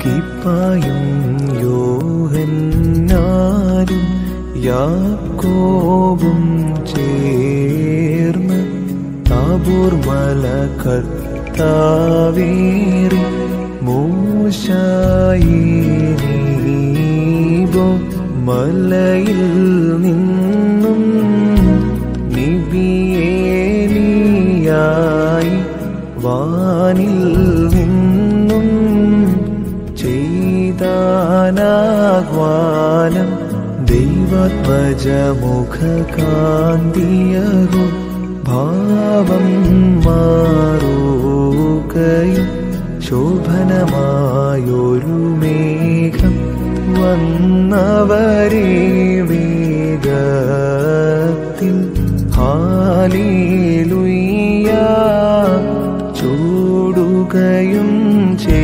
കിപ്പായും യോഹന്നാരും യാക്കോബും ചേർന്ന് താബൂർ മല കർത്താവേറി മൂശായിനീബോ മലയിൽ നിന്നും നിബിയേലിയായി വാനിൽ നിന്നും ചെയ്താനാഹ്വാനം ദൈവത്വജമുഖകാന്തിയറും ഭാവം മാറുകയും ശോഭനമായൊരു മേഘം വന്നവരെ വേഗത്തിൽ ഹാലേലുയ്യ ചൂടുകയും ചെയ്തു